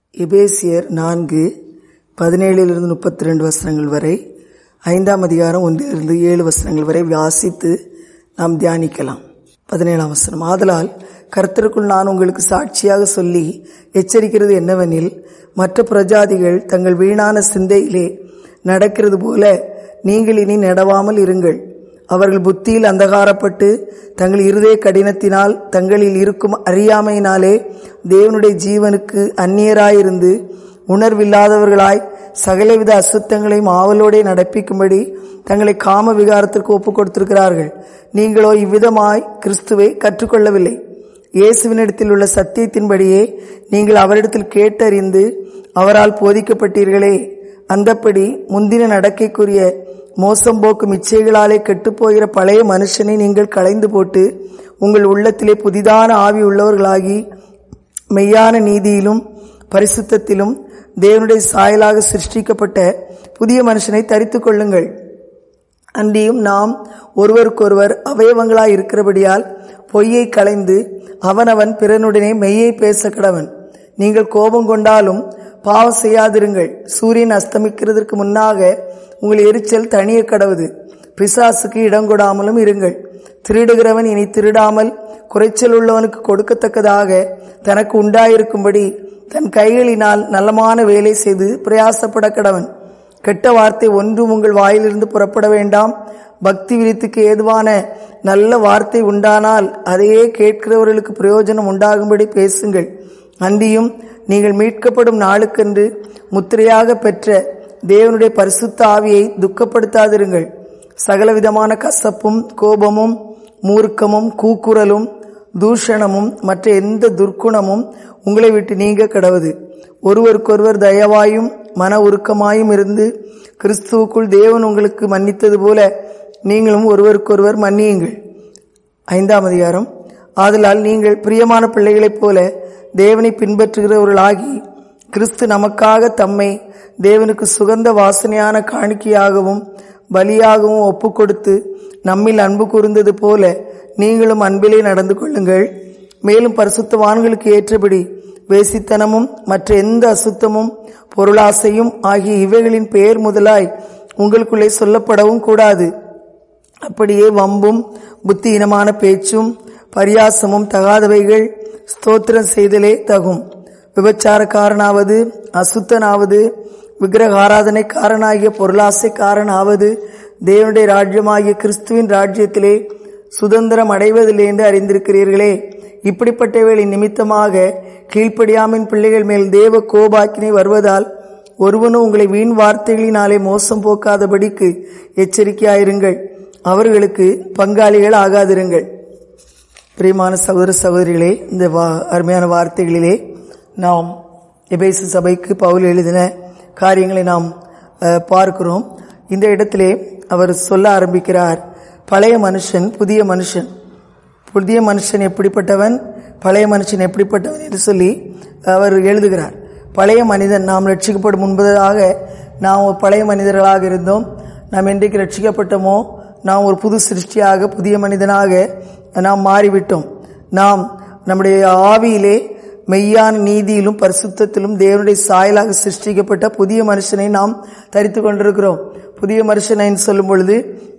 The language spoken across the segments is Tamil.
எபேசியர் நான்கு பதினேழிலிருந்து முப்பத்தி ரெண்டு வசனங்கள் வரை ஐந்தாம் அதிகாரம் ஒன்றிலிருந்து ஏழு வசனங்கள் வரை வாசித்து நாம் தியானிக்கலாம் பதினேழாம் வசனம் ஆதலால் கர்த்தருக்குள் நான் உங்களுக்கு சாட்சியாக சொல்லி எச்சரிக்கிறது என்னவெனில் மற்ற பிரஜாதிகள் தங்கள் வீணான சிந்தையிலே நடக்கிறது போல நீங்கள் இனி நடவாமல் இருங்கள் அவர்கள் புத்தியில் அந்தகாரப்பட்டு தங்கள் இருதய கடினத்தினால் தங்களில் இருக்கும் அறியாமையினாலே தேவனுடைய ஜீவனுக்கு அந்நியராயிருந்து உணர்வில்லாதவர்களாய் சகலவித அசுத்தங்களையும் ஆவலோடே நடப்பிக்கும்படி தங்களை காம விகாரத்திற்கு ஒப்புக் கொடுத்திருக்கிறார்கள் நீங்களோ இவ்விதமாய் கிறிஸ்துவை கற்றுக்கொள்ளவில்லை இயேசுவினிடத்தில் உள்ள சத்தியத்தின்படியே நீங்கள் அவரிடத்தில் கேட்டறிந்து அவரால் போதிக்கப்பட்டீர்களே அந்தப்படி முந்தின நடக்கைக்குரிய மோசம் போக்கும் இச்சைகளாலே கெட்டுப்போகிற பழைய மனுஷனை நீங்கள் களைந்து போட்டு உங்கள் உள்ளத்திலே புதிதான ஆவி உள்ளவர்களாகி மெய்யான நீதியிலும் பரிசுத்தத்திலும் தேவனுடைய சாயலாக சிருஷ்டிக்கப்பட்ட புதிய மனுஷனை தரித்துக் கொள்ளுங்கள் அன்றியும் நாம் ஒருவருக்கொருவர் அவயவங்களாய் இருக்கிறபடியால் பொய்யை களைந்து அவனவன் பிறனுடனே மெய்யை பேச கடவன் நீங்கள் கோபம் கொண்டாலும் பாவம் செய்யாதிருங்கள் சூரியன் அஸ்தமிக்கிறதற்கு முன்னாக உங்கள் எரிச்சல் தனிய கடவுது பிசாசுக்கு இடம் கொடாமலும் இருங்கள் திருடுகிறவன் இனி திருடாமல் குறைச்சல் உள்ளவனுக்கு கொடுக்கத்தக்கதாக தனக்கு உண்டாயிருக்கும்படி தன் கைகளினால் நலமான வேலை செய்து பிரயாசப்பட கடவன் கெட்ட வார்த்தை ஒன்றும் உங்கள் வாயிலிருந்து புறப்பட வேண்டாம் பக்தி விரித்துக்கு ஏதுவான நல்ல வார்த்தை உண்டானால் அதையே கேட்கிறவர்களுக்கு பிரயோஜனம் உண்டாகும்படி பேசுங்கள் அன்றியும் நீங்கள் மீட்கப்படும் நாளுக்கென்று முத்திரையாக பெற்ற தேவனுடைய பரிசுத்த ஆவியை துக்கப்படுத்தாதிருங்கள் சகலவிதமான கசப்பும் கோபமும் மூர்க்கமும் கூக்குரலும் தூஷணமும் மற்ற எந்த துர்க்குணமும் உங்களை விட்டு நீங்க கிடவது ஒருவருக்கொருவர் தயவாயும் மன உருக்கமாயும் இருந்து கிறிஸ்துவுக்குள் தேவன் உங்களுக்கு மன்னித்தது போல நீங்களும் ஒருவருக்கொருவர் மன்னியுங்கள் ஐந்தாம் அதிகாரம் ஆதலால் நீங்கள் பிரியமான பிள்ளைகளைப் போல தேவனை பின்பற்றுகிறவர்களாகி கிறிஸ்து நமக்காக தம்மை தேவனுக்கு சுகந்த வாசனையான காணிக்கையாகவும் பலியாகவும் ஒப்பு கொடுத்து நம்மில் அன்பு கூர்ந்தது போல நீங்களும் அன்பிலே நடந்து கொள்ளுங்கள் மேலும் பரிசுத்தவான்களுக்கு ஏற்றபடி வேசித்தனமும் மற்ற எந்த அசுத்தமும் பொருளாசையும் ஆகிய இவைகளின் பெயர் முதலாய் உங்களுக்குள்ளே சொல்லப்படவும் கூடாது அப்படியே வம்பும் புத்தியினமான பேச்சும் பரியாசமும் தகாதவைகள் ஸ்தோத்திரம் செய்தலே தகும் விபச்சாரக்காரனாவது அசுத்தனாவது விக்கிரகாராதனைக்காரனாகிய பொருளாசைக்காரனாவது தேவனுடைய ராஜ்யமாகிய கிறிஸ்துவின் ராஜ்யத்திலே சுதந்திரம் அடைவதில்லை என்று அறிந்திருக்கிறீர்களே இப்படிப்பட்டவைகளின் நிமித்தமாக கீழ்ப்படியாமின் பிள்ளைகள் மேல் தேவ கோபாக்கினை வருவதால் ஒருவனும் உங்களை வீண் வார்த்தைகளினாலே மோசம் போக்காதபடிக்கு எச்சரிக்கையாயிருங்கள் அவர்களுக்கு பங்காளிகள் ஆகாதிருங்கள் பிரியமான சகோதர சகோதரிகளே இந்த வா அருமையான வார்த்தைகளிலே நாம் எபேசு சபைக்கு பவுல் எழுதின காரியங்களை நாம் பார்க்கிறோம் இந்த இடத்திலே அவர் சொல்ல ஆரம்பிக்கிறார் பழைய மனுஷன் புதிய மனுஷன் புதிய மனுஷன் எப்படிப்பட்டவன் பழைய மனுஷன் எப்படிப்பட்டவன் என்று சொல்லி அவர் எழுதுகிறார் பழைய மனிதன் நாம் ரட்சிக்கப்படும் முன்பதாக நாம் ஒரு பழைய மனிதர்களாக இருந்தோம் நாம் என்றைக்கு ரட்சிக்கப்பட்டோமோ நாம் ஒரு புது சிருஷ்டியாக புதிய மனிதனாக நாம் மாறிவிட்டோம் நாம் நம்முடைய ஆவியிலே மெய்யான நீதியிலும் பரிசுத்திலும் தேவனுடைய சாயலாக சிருஷ்டிக்கப்பட்ட புதிய மனுஷனை நாம் தரித்து கொண்டிருக்கிறோம் புதிய மனுஷனை சொல்லும் பொழுது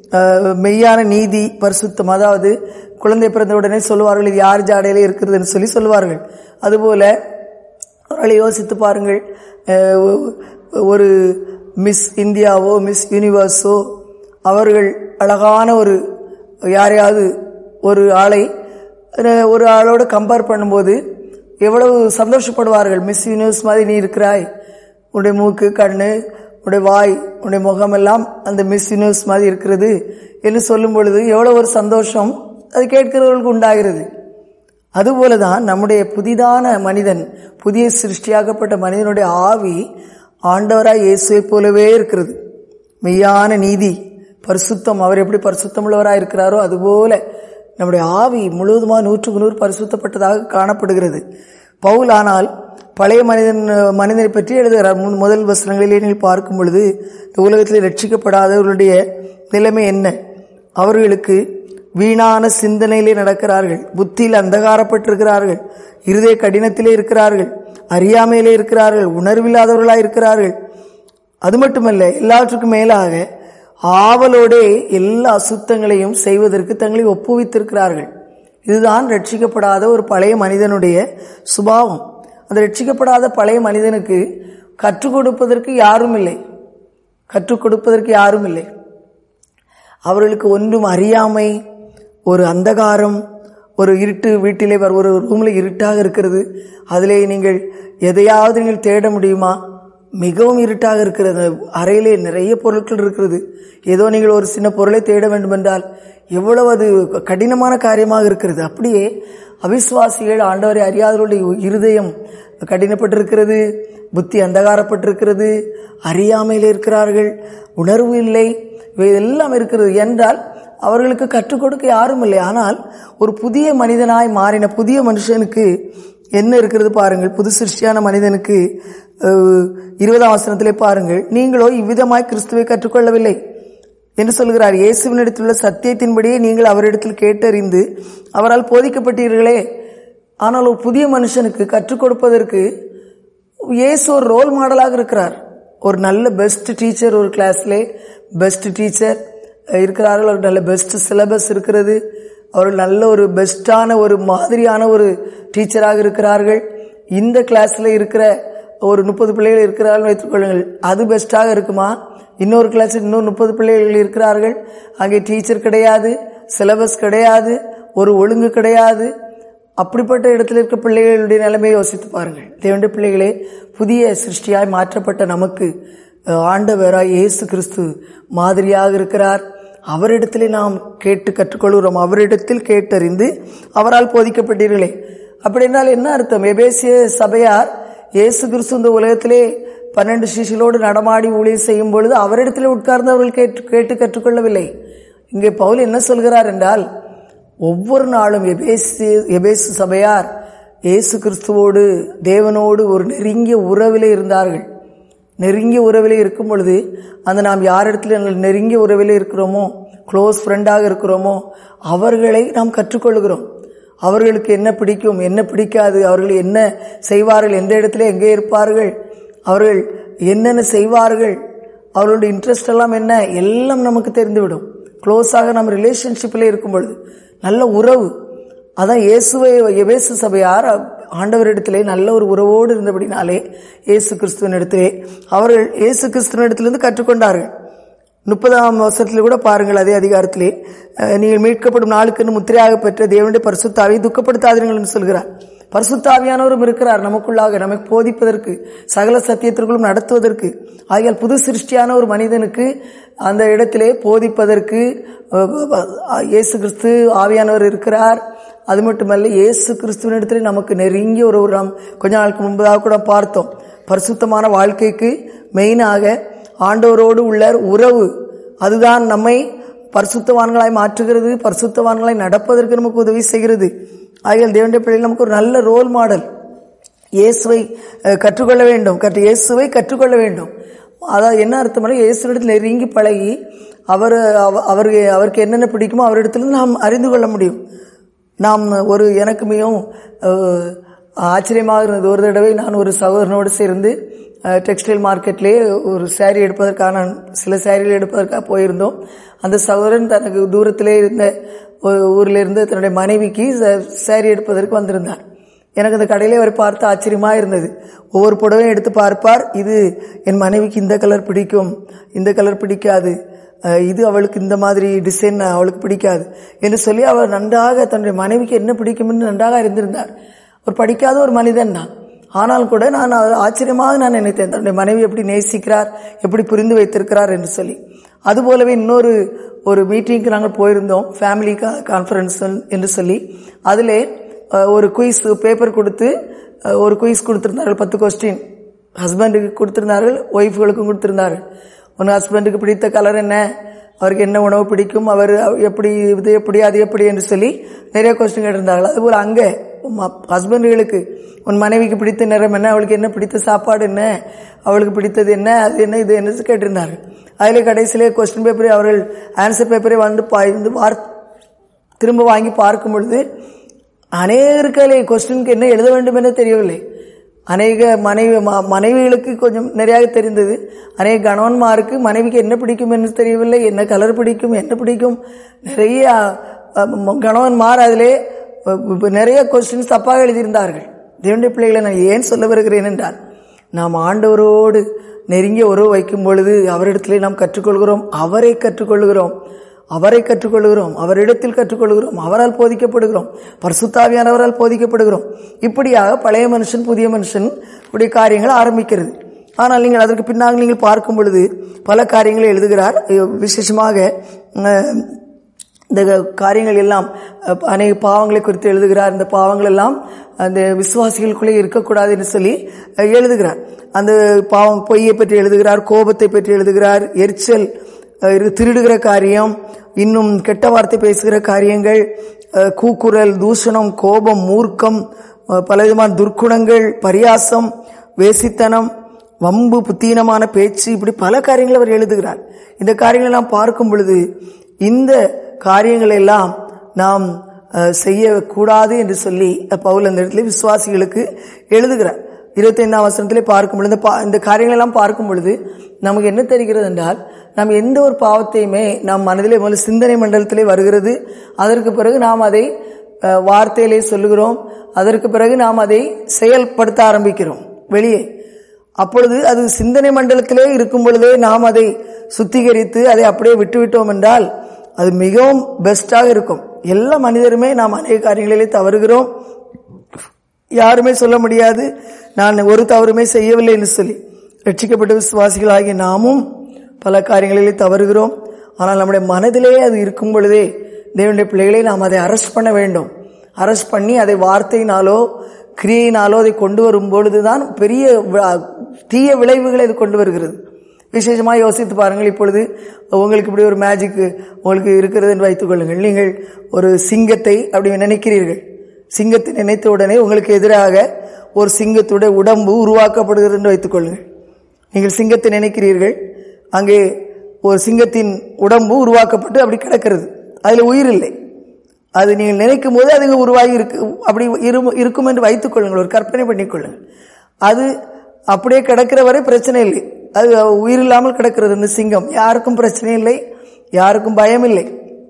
மெய்யான நீதி பரிசுத்தம் அதாவது குழந்தை பிறந்த உடனே சொல்லுவார்கள் இது யார் ஜாடையில இருக்கிறதுன்னு சொல்லி சொல்லுவார்கள் அதுபோல அவர்களை யோசித்து பாருங்கள் ஒரு மிஸ் இந்தியாவோ மிஸ் யூனிவர்ஸோ அவர்கள் அழகான ஒரு யாரையாவது ஒரு ஆளை ஒரு ஆளோடு கம்பேர் பண்ணும்போது எவ்வளவு சந்தோஷப்படுவார்கள் மிஸ் யூனிவர்ஸ் மாதிரி நீ இருக்கிறாய் உன்னுடைய மூக்கு கண்ணு உன்னுடைய வாய் உன்னுடைய முகமெல்லாம் அந்த மிஸ் யூனிவர்ஸ் மாதிரி இருக்கிறது என்று சொல்லும் பொழுது எவ்வளவு ஒரு சந்தோஷம் அது கேட்கிறவர்களுக்கு உண்டாகிறது அதுபோலதான் நம்முடைய புதிதான மனிதன் புதிய சிருஷ்டியாகப்பட்ட மனிதனுடைய ஆவி ஆண்டவராய் இயேசுவை போலவே இருக்கிறது மெய்யான நீதி பரிசுத்தம் அவர் எப்படி பரிசுத்தம் உள்ளவராக இருக்கிறாரோ அதுபோல நம்முடைய ஆவி முழுவதுமாக நூற்றுக்கு நூறு பரிசுத்தப்பட்டதாக காணப்படுகிறது பவுல் ஆனால் பழைய மனிதன் மனிதனை பற்றி எழுதுகிறார் முதல் வசனங்களிலே நீங்கள் பார்க்கும் பொழுது இந்த உலகத்தில் ரட்சிக்கப்படாதவர்களுடைய நிலைமை என்ன அவர்களுக்கு வீணான சிந்தனையிலே நடக்கிறார்கள் புத்தியில் அந்தகாரப்பட்டிருக்கிறார்கள் இருதய கடினத்திலே இருக்கிறார்கள் அறியாமையிலே இருக்கிறார்கள் உணர்வில்லாதவர்களாக இருக்கிறார்கள் அது மட்டுமல்ல எல்லாவற்றுக்கும் மேலாக ஆவலோடே எல்லா அசுத்தங்களையும் செய்வதற்கு தங்களை ஒப்புவித்திருக்கிறார்கள் இதுதான் ரட்சிக்கப்படாத ஒரு பழைய மனிதனுடைய சுபாவம் அந்த ரட்சிக்கப்படாத பழைய மனிதனுக்கு கற்றுக் கொடுப்பதற்கு யாரும் இல்லை கற்றுக் கொடுப்பதற்கு யாரும் இல்லை அவர்களுக்கு ஒன்றும் அறியாமை ஒரு அந்தகாரம் ஒரு இருட்டு வீட்டிலே வர ஒரு ரூமில் இருட்டாக இருக்கிறது அதிலே நீங்கள் எதையாவது நீங்கள் தேட முடியுமா மிகவும் இருட்டாக இருக்கிறது அறையிலே நிறைய பொருட்கள் இருக்கிறது ஏதோ நீங்கள் ஒரு சின்ன பொருளை தேட வேண்டுமென்றால் எவ்வளவு அது கடினமான காரியமாக இருக்கிறது அப்படியே அவிசுவாசிகள் ஆண்டவரை அறியாதவருடைய இருதயம் கடினப்பட்டிருக்கிறது புத்தி அந்தகாரப்பட்டிருக்கிறது அறியாமையில் இருக்கிறார்கள் உணர்வு இல்லை இவை எல்லாம் இருக்கிறது என்றால் அவர்களுக்கு கற்றுக் கொடுக்க யாரும் இல்லை ஆனால் ஒரு புதிய மனிதனாய் மாறின புதிய மனுஷனுக்கு என்ன இருக்கிறது பாருங்கள் புது சிருஷ்டியான மனிதனுக்கு அஹ், இருபதாம் வசனத்திலே பாருங்கள் நீங்களோ இவ்விதமாய் கிறிஸ்துவை கற்றுக்கொள்ளவில்லை என்று சொல்கிறார் இயேசுவினிடத்தில் உள்ள சத்தியத்தின்படியே நீங்கள் அவரிடத்தில் கேட்டறிந்து அவரால் போதிக்கப்பட்டீர்களே ஆனால் ஒரு புதிய மனுஷனுக்கு கற்றுக் கொடுப்பதற்கு இயேசு ஒரு ரோல் மாடலாக இருக்கிறார் ஒரு நல்ல பெஸ்ட் டீச்சர் ஒரு கிளாஸ்ல பெஸ்ட் டீச்சர் இருக்கிறார்கள் ஒரு நல்ல பெஸ்ட் சிலபஸ் இருக்கிறது அவர்கள் நல்ல ஒரு பெஸ்டான ஒரு மாதிரியான ஒரு டீச்சராக இருக்கிறார்கள் இந்த கிளாஸ்ல இருக்கிற ஒரு முப்பது பிள்ளைகள் இருக்கிறார்கள் வைத்துக் கொள்ளுங்கள் அது பெஸ்ட்டாக இருக்குமா இன்னொரு கிளாஸில் இன்னொரு முப்பது பிள்ளைகள் இருக்கிறார்கள் அங்கே டீச்சர் கிடையாது சிலபஸ் கிடையாது ஒரு ஒழுங்கு கிடையாது அப்படிப்பட்ட இடத்துல இருக்க பிள்ளைகளுடைய நிலைமையை யோசித்து பாருங்கள் தேவனுடைய பிள்ளைகளே புதிய சிருஷ்டியாய் மாற்றப்பட்ட நமக்கு அஹ், ஆண்டவராய் இயேசு கிறிஸ்து மாதிரியாக இருக்கிறார் அவரிடத்திலே நாம் கேட்டு கற்றுக்கொள்கிறோம் அவரிடத்தில் கேட்டறிந்து அவரால் போதிக்கப்பட்டீர்களே அப்படி என்றால் என்ன அர்த்தம் எபேசிய சபையார் இயேசு கிறிஸ்து இந்த உலகத்திலே பன்னெண்டு சிஷிகளோடு நடமாடி ஊழியர் செய்யும் பொழுது அவரிடத்திலே உட்கார்ந்து அவர்கள் கேட்டு கேட்டு கற்றுக்கொள்ளவில்லை இங்கே பவுல் என்ன சொல்கிறார் என்றால் ஒவ்வொரு நாளும் எபேசு எபேசு சபையார் இயேசு கிறிஸ்துவோடு தேவனோடு ஒரு நெருங்கிய உறவிலே இருந்தார்கள் நெருங்கிய உறவிலே இருக்கும் பொழுது அந்த நாம் யாரிடத்துல நெருங்கிய உறவிலே இருக்கிறோமோ க்ளோஸ் ஃப்ரெண்டாக இருக்கிறோமோ அவர்களை நாம் கற்றுக்கொள்கிறோம் அவர்களுக்கு என்ன பிடிக்கும் என்ன பிடிக்காது அவர்கள் என்ன செய்வார்கள் எந்த இடத்துல எங்கே இருப்பார்கள் அவர்கள் என்னென்ன செய்வார்கள் அவர்களுடைய இன்ட்ரெஸ்ட் எல்லாம் என்ன எல்லாம் நமக்கு தெரிந்துவிடும் க்ளோஸாக நம்ம ரிலேஷன்ஷிப்பில் இருக்கும் பொழுது நல்ல உறவு அதான் இயேசுவை எபேசு சபையார் ஆண்டவரிடத்திலே நல்ல ஒரு உறவோடு இருந்தபடினாலே இயேசு கிறிஸ்துவின் இடத்திலே அவர்கள் இயேசு கிறிஸ்துவின் இடத்திலிருந்து கற்றுக்கொண்டார்கள் முப்பதாம் வருஷத்தில் கூட பாருங்கள் அதே அதிகாரத்திலே அஹ், நீங்கள் மீட்கப்படும் நாளுக்கு முத்திரையாக பெற்ற தேவனுடைய பரிசுத்தாவை துக்கப்படுத்தாதீர்கள் என்று சொல்கிறார் பரிசுத்தாவியானவரும் இருக்கிறார் நமக்குள்ளாக நமக்கு போதிப்பதற்கு சகல சத்தியத்திற்குள்ளும் நடத்துவதற்கு ஆகியால் புது சிருஷ்டியான ஒரு மனிதனுக்கு அந்த இடத்திலே போதிப்பதற்கு அஹ், அஹ், இயேசு கிறிஸ்து ஆவியானவர் இருக்கிறார் அது மட்டுமல்ல இயேசு கிறிஸ்துவின் இடத்துல நமக்கு நெருங்கிய ஒரு ஒரு நாம் கொஞ்ச நாளுக்கு முன்பதாக கூட பார்த்தோம் பரிசுத்தமான வாழ்க்கைக்கு மெயினாக ஆண்டவரோடு உள்ள உறவு அதுதான் நம்மை பரிசுத்தவான்களாய் மாற்றுகிறது பரிசுத்தவான்களாய் நடப்பதற்கு நமக்கு உதவி செய்கிறது ஆகியால் தேவனுடைய பிள்ளைகள் நமக்கு ஒரு நல்ல ரோல் மாடல் இயேசுவை அஹ், கற்றுக்கொள்ள வேண்டும் கற்று இயேசுவை கற்றுக்கொள்ள வேண்டும் அதாவது என்ன அர்த்தம் இயேசுவிடத்தில் நெருங்கி பழகி அவர் அவ- அவருக்கு அவருக்கு என்னென்ன பிடிக்குமோ அவரிடத்திலிருந்து நாம் அறிந்து கொள்ள முடியும் நாம் ஒரு எனக்கு மிகவும் அஹ், ஆச்சரியமாக இருந்தது ஒரு தடவை நான் ஒரு சகோதரனோடு சேர்ந்து டெக்ஸ்டைல் மார்க்கெட்லேயே ஒரு saree எடுப்பதற்கான சில சேரீகள் எடுப்பதற்காக போயிருந்தோம் அந்த சகோதரன் தனக்கு தூரத்திலே இருந்த ஒரு ஊரில் இருந்து தன்னுடைய மனைவிக்கு saree எடுப்பதற்கு வந்திருந்தார் எனக்கு அந்த கடையிலே அவர் பார்த்து ஆச்சரியமாக இருந்தது ஒவ்வொரு புடவையும் எடுத்து பார்ப்பார் இது என் மனைவிக்கு இந்த கலர் பிடிக்கும் இந்த கலர் பிடிக்காது அஹ் இது அவளுக்கு இந்த மாதிரி டிசைன் அவளுக்கு பிடிக்காது என்று சொல்லி அவர் நன்றாக தன்னுடைய மனைவிக்கு என்ன பிடிக்கும் என்று நன்றாக அறிந்திருந்தார் ஒரு படிக்காத ஒரு மனிதன் தான் ஆனால் கூட நான் அது ஆச்சரியமாக நான் நினைத்தேன் தன்னுடைய மனைவி எப்படி நேசிக்கிறார் எப்படி புரிந்து வைத்திருக்கிறார் என்று சொல்லி அதுபோலவே இன்னொரு ஒரு மீட்டிங்க்கு நாங்கள் போயிருந்தோம் ஃபேமிலி கான்ஃபரன்ஸ் என்று சொல்லி அதிலே அஹ், ஒரு குயிஸ் பேப்பர் கொடுத்து அஹ், ஒரு குயிஸ் கொடுத்திருந்தார்கள் பத்து கொஸ்டின் ஹஸ்பண்டுக்கு கொடுத்திருந்தார்கள் ஒய்ஃப்களுக்கும் கொடுத்திருந்தார்கள் உன் ஹஸ்பண்டுக்கு பிடித்த கலர் என்ன அவருக்கு என்ன உணவு பிடிக்கும் அவர் எப்படி இது எப்படி அது எப்படி என்று சொல்லி நிறைய கொஸ்டின் கேட்டிருந்தார்கள் அதுபோல் அங்கே ஹஸ்பண்டுகளுக்கு உன் மனைவிக்கு பிடித்த நிறம் என்ன அவளுக்கு என்ன பிடித்த சாப்பாடு என்ன அவளுக்கு பிடித்தது என்ன அது என்ன இது என்ன கேட்டிருந்தார்கள் அதில் கடைசியிலே கொஸ்டின் பேப்பரை அவர்கள் ஆன்சர் பேப்பரை வந்து பாய்ந்து வார் திரும்ப வாங்கி பார்க்கும் பொழுது அநேகருக்களே கொஸ்டினுக்கு என்ன எழுத வேண்டும் என்று தெரியவில்லை அநேக மனைவி ம- மனைவிகளுக்கு கொஞ்சம் நிறைய தெரிந்தது அநேக கணவன்மாருக்கு மனைவிக்கு என்ன பிடிக்கும் என்று தெரியவில்லை என்ன கலர் பிடிக்கும் என்ன பிடிக்கும் நிறைய அஹ், ம- கணவன்மார் அதிலே அஹ், நிறைய கொஸ்டின்ஸ் தப்பாக எழுதியிருந்தார்கள் தேவனுடைய பிள்ளைகளை நான் ஏன் சொல்ல வருகிறேன் என்றால் நாம் ஆண்டவரோடு நெருங்கிய உறவு வைக்கும் பொழுது அவரிடத்திலே நாம் கற்றுக்கொள்கிறோம் அவரை கற்றுக்கொள்கிறோம் அவரை கற்றுக்கொள்கிறோம் அவரிடத்தில் கற்றுக்கொள்கிறோம் அவரால் போதிக்கப்படுகிறோம் பரிசுத்தாவியானவரால் போதிக்கப்படுகிறோம் இப்படியாக பழைய மனுஷன் புதிய மனுஷன் உடைய காரியங்கள் ஆரம்பிக்கிறது ஆனால் நீங்கள் அதற்கு பின்னாக நீங்கள் பார்க்கும் பொழுது பல காரியங்களை எழுதுகிறார் விசேஷமாக அஹ், இந்த காரியங்கள் எல்லாம் அஹ், அநேக பாவங்களை குறித்து எழுதுகிறார் இந்த பாவங்கள் எல்லாம் அந்த விசுவாசிகளுக்குள்ளே இருக்கக்கூடாது என்று சொல்லி அஹ், எழுதுகிறார் அந்த பாவம் பொய்யை பற்றி எழுதுகிறார் கோபத்தை பற்றி எழுதுகிறார் எரிச்சல் அஹ், இரு- திருடுகிற காரியம் இன்னும் கெட்ட வார்த்தை பேசுகிற காரியங்கள் அஹ், கூக்குரல் தூஷணம் கோபம் மூர்க்கம் அஹ், பலவிதமான துர்க்குணங்கள் பரியாசம் வேசித்தனம் வம்பு புத்தீனமான பேச்சு இப்படி பல காரியங்களை அவர் எழுதுகிறார் இந்த காரியங்களை நாம் பார்க்கும் பொழுது இந்த காரியங்கள் எல்லாம் நாம் அஹ், செய்யக்கூடாது என்று சொல்லி அஹ், பவுல் அந்த இடத்துல விசுவாசிகளுக்கு எழுதுகிறார் இருபத்தைந்தாம் வசனத்திலே பார்க்கும் பொழுது இந்த பா- இந்த காரியங்கள் எல்லாம் பார்க்கும் பொழுது நமக்கு என்ன தெரிகிறது என்றால் நாம் எந்த ஒரு பாவத்தையுமே நம் மனதிலே முதல்ல சிந்தனை மண்டலத்திலே வருகிறது அதற்கு பிறகு நாம் அதை அஹ், வார்த்தையிலே சொல்லுகிறோம் அதற்கு பிறகு நாம் அதை செயல்படுத்த ஆரம்பிக்கிறோம் வெளியே அப்பொழுது அது சிந்தனை மண்டலத்திலே இருக்கும் பொழுதே நாம் அதை சுத்திகரித்து அதை அப்படியே விட்டுவிட்டோம் என்றால் அது மிகவும் பெஸ்டாக இருக்கும் எல்லா மனிதருமே நாம் அநேக காரியங்களிலே தவறுகிறோம் யாருமே சொல்ல முடியாது நான் ஒரு தவறுமே செய்யவில்லை என்று சொல்லி ரட்சிக்கப்பட்ட விசுவாசிகளாகிய நாமும் பல காரியங்களிலே தவறுகிறோம் ஆனால் நம்முடைய மனதிலே அது இருக்கும் பொழுதே தேவனுடைய பிள்ளைகளை நாம் அதை அரெஸ்ட் பண்ண வேண்டும் அரெஸ்ட் பண்ணி அதை வார்த்தையினாலோ கிரியையினாலோ அதை கொண்டு வரும் பொழுதுதான் பெரிய வி- தீய விளைவுகளை அது கொண்டு வருகிறது விசேஷமாக யோசித்து பாருங்கள் இப்பொழுது உங்களுக்கு இப்படி ஒரு மேஜிக் உங்களுக்கு இருக்கிறது என்று வைத்துக் கொள்ளுங்கள் நீங்கள் ஒரு சிங்கத்தை அப்படி நினைக்கிறீர்கள் சிங்கத்தை நினைத்த உடனே உங்களுக்கு எதிராக ஒரு சிங்கத்துடைய உடம்பு உருவாக்கப்படுகிறது என்று வைத்துக் கொள்ளுங்கள் நீங்கள் சிங்கத்தை நினைக்கிறீர்கள் அங்கே ஒரு சிங்கத்தின் உடம்பு உருவாக்கப்பட்டு அப்படி கிடக்கிறது அதில் உயிர் இல்லை அது நீங்கள் நினைக்கும் போது அது உருவாகி இருக்கு அப்படி இரு- இருக்கும் என்று வைத்துக் கொள்ளுங்கள் ஒரு கற்பனை பண்ணிக்கொள்ளுங்கள் அது அப்படியே கிடக்கிற வரை பிரச்சனை இல்லை அது உயிர் இல்லாமல் கிடக்கிறது இந்த சிங்கம் யாருக்கும் பிரச்சனை இல்லை யாருக்கும் பயம் இல்லை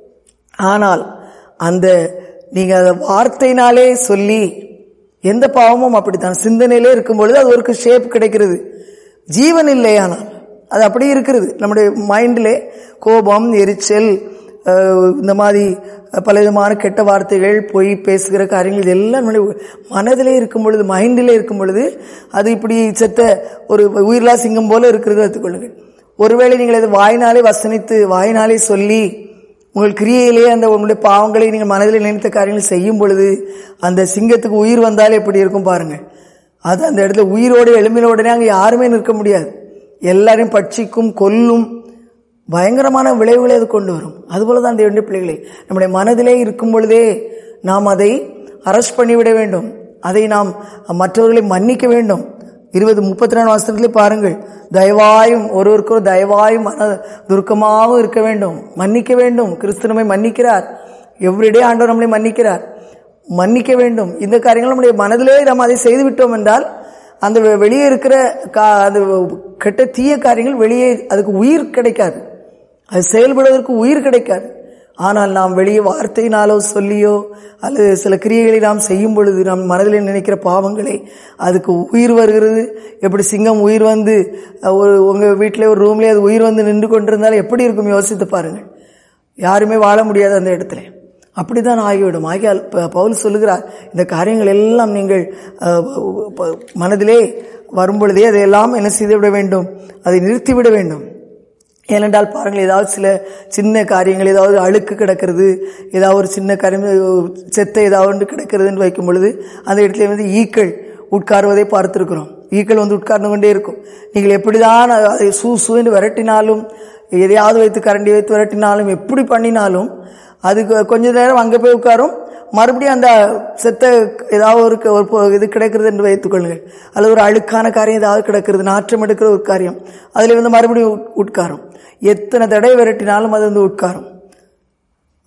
ஆனால் அந்த நீங்க அதை வார்த்தையினாலே சொல்லி எந்த பாவமும் அப்படித்தான் சிந்தனையிலே இருக்கும் பொழுது அது ஒரு ஷேப் கிடைக்கிறது ஜீவன் இல்லை ஆனால் அது அப்படியே இருக்கிறது நம்முடைய மைண்டிலே கோபம் எரிச்சல் அஹ், இந்த மாதிரி பல விதமான கெட்ட வார்த்தைகள் பொய் பேசுகிற காரியங்கள் இதெல்லாம் நம்முடைய மனதிலே இருக்கும் பொழுது மைண்டிலே இருக்கும் பொழுது அது இப்படி செத்த ஒரு உயிரிலா சிங்கம் போல இருக்கிறது வைத்துக்கொள்ளுங்கள் ஒருவேளை நீங்கள் அது வாயினாலே வசனித்து வாயினாலே சொல்லி உங்கள் கிரியையிலே அந்த உங்களுடைய பாவங்களை நீங்கள் மனதில் நினைத்த காரியங்களை செய்யும் பொழுது அந்த சிங்கத்துக்கு உயிர் வந்தாலே எப்படி இருக்கும் பாருங்க அது அந்த இடத்துல உயிரோடு எலும்பினோடனே அங்கே யாருமே நிற்க முடியாது எல்லாரையும் பட்சிக்கும் கொல்லும் பயங்கரமான விளைவுகளை அது கொண்டு வரும் அதுபோல தான் தேவனுடைய பிள்ளைகளே நம்முடைய மனதிலே இருக்கும் பொழுதே நாம் அதை அரெஸ்ட் பண்ணிவிட வேண்டும் அதை நாம் மற்றவர்களை மன்னிக்க வேண்டும் இருபது முப்பத்தி ரெண்டு வருஷத்திலே பாருங்கள் தயவாயும் ஒருவருக்கு ஒரு தயவாயும் மன துருக்கமாகவும் இருக்க வேண்டும் மன்னிக்க வேண்டும் கிறிஸ்து நம்மை மன்னிக்கிறார் எவ்ரிடே ஆண்டவர் நம்மளை மன்னிக்கிறார் மன்னிக்க வேண்டும் இந்த காரியங்கள் நம்முடைய மனதிலே நாம் அதை செய்து விட்டோம் என்றால் அந்த வெ- வெளியே இருக்கிற கா- அது கெட்ட தீய காரியங்கள் வெளியே அதுக்கு உயிர் கிடைக்காது அது செயல்படுவதற்கு உயிர் கிடைக்காது ஆனால் நாம் வெளியே வார்த்தையினாலோ சொல்லியோ அல்லது சில கிரியைகளை நாம் செய்யும் பொழுது நாம் மனதில் நினைக்கிற பாவங்களை அதுக்கு உயிர் வருகிறது எப்படி சிங்கம் உயிர் வந்து அஹ், ஒரு உங்கள் வீட்டிலே ஒரு ரூம்லேயே அது உயிர் வந்து நின்று கொண்டிருந்தாலும் எப்படி இருக்கும் யோசித்து பாருங்கள் யாருமே வாழ முடியாது அந்த இடத்துல அப்படித்தான் ஆகிவிடும் ஆகியால் ப- பவுல் சொல்லுகிறார் இந்த காரியங்கள் எல்லாம் நீங்கள் அஹ், ப- மனதிலே வரும்பொழுதே அதையெல்லாம் என்ன செய்துவிட வேண்டும் அதை நிறுத்திவிட வேண்டும் ஏனென்றால் பாருங்கள் ஏதாவது சில சின்ன காரியங்கள் ஏதாவது அழுக்கு கிடக்கிறது ஏதாவது ஒரு சின்ன காரியம் செத்த ஏதாவது ஒன்று கிடக்கிறதுன்னு வைக்கும் பொழுது அந்த இடத்துல வந்து ஈக்கள் உட்காருவதை பார்த்திருக்கிறோம் ஈக்கள் வந்து உட்கார்ந்து கொண்டே இருக்கும் நீங்கள் எப்படிதான் அதை சூ சூ என்று விரட்டினாலும் எதையாவது வைத்து கரண்டி வைத்து விரட்டினாலும் எப்படி பண்ணினாலும் அதுக்கு கொஞ்ச நேரம் அங்கே போய் உட்காரும் மறுபடியும் அந்த செத்த ஏதாவது ஒரு க- ஒரு பொ- இது கிடக்கிறது என்று வைத்துக் கொள்ளுங்கள் அல்லது ஒரு அழுக்கான காரியம் ஏதாவது கிடக்கிறது நாற்றம் எடுக்கிற ஒரு காரியம் அதில் வந்து மறுபடியும் உட்- உட்காரும் எத்தனை தடவை விரட்டினாலும் அது வந்து உட்காரும்